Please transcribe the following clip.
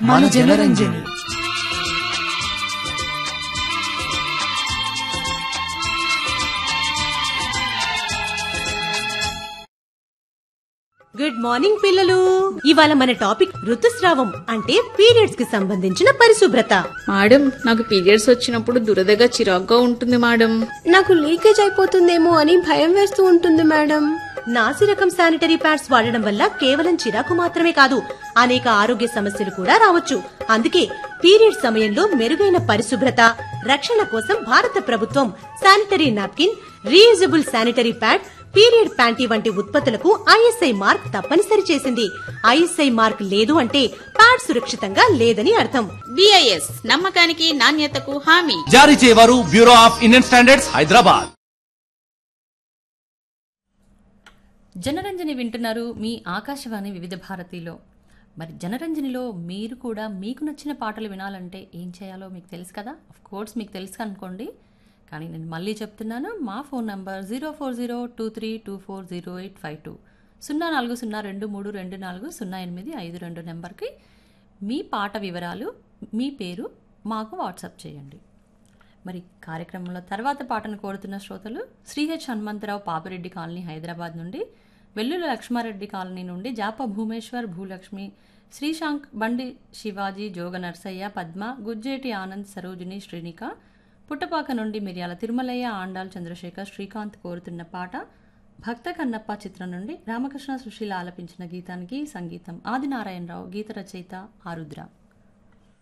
మన Janaranjani good morning పిల్లలు ఇవాళ మన టాపిక్ ఋతుస్రావం అంటే పీరియడ్స్ కి సంబంధించిన పరిశుభ్రత మేడం నాకు పీరియడ్స్ వచ్చినప్పుడు దురదగా చిరాగ్గా ఉంటుంది మేడం నాకు లీకేజ్ అయిపోతుందేమో అని భయం వేస్తూ ఉంటుంది మేడం నాసి రకం శానిటరీ ప్యాడ్స్ వాడడం వల్ల కేవలం చిరాకు మాత్రమే కాదు అనేక ఆరోగ్య సమస్యలు కూడా రావచ్చు అందుకే పీరియడ్ సమయంలో మెరుగైన పరిశుభ్రత రక్షణ కోసం భారత ప్రభుత్వం sanitary napkin reusable sanitary pad period panty వంటి ఉత్పత్తులకు ఐఎస్ఐ మార్క్ తప్పనిసరి చేసింది ఐఎస్ఐ మార్క్ లేదు అంటే ప్యాడ్ సురక్షితంగా లేదని అర్థం బిఐఎస్ నమ్మకానికి నాణ్యతకు హామీ జారీ చేయవారు Bureau of Indian Standards Hyderabad Janaranjani వింటున్నారు మీ ఆకాశవాణి వివిధ భారతిలో మరి జనరంజనిలో మీరు కూడా మీకు నచ్చిన పాటలు వినాలంటే ఏం చేయాలో మీకు తెలుసు కదా అఫ్ కోర్స్ మీకు తెలుసు అనుకోండి కానీ నేను మళ్ళీ చెప్తున్నాను మా phone number zero four zero two three two four zero eight five two సున్నా నాలుగు సున్నా రెండు మూడు రెండు నాలుగు సున్నా ఎనిమిది ఐదు రెండు నెంబర్కి మీ పాట వివరాలు మీ పేరు మాకు వాట్సాప్ చేయండి మరి కార్యక్రమంలో తర్వాత పాటను కోరుతున్న శ్రోతలు శ్రీహెచ్ హనుమంతరావు పాపిరెడ్డి కాలనీ హైదరాబాద్ నుండి వెల్లుల లక్ష్మారెడ్డి కాలనీ నుండి జాప భూమేశ్వర్ భూలక్ష్మి శ్రీశాంక్ బండి శివాజీ జోగ నర్సయ్య పద్మ గుజ్జేటి ఆనంద్ సరోజిని శ్రీనిక పుట్టపాక నుండి మిర్యాల తిరుమలయ్య ఆండాల్ చంద్రశేఖర్ శ్రీకాంత్ కోరుతున్న పాట భక్త కన్నప్ప చిత్రం నుండి రామకృష్ణ సుశీల ఆలపించిన గీతానికి సంగీతం ఆదినారాయణరావు గీత రచయిత ఆరుద్ర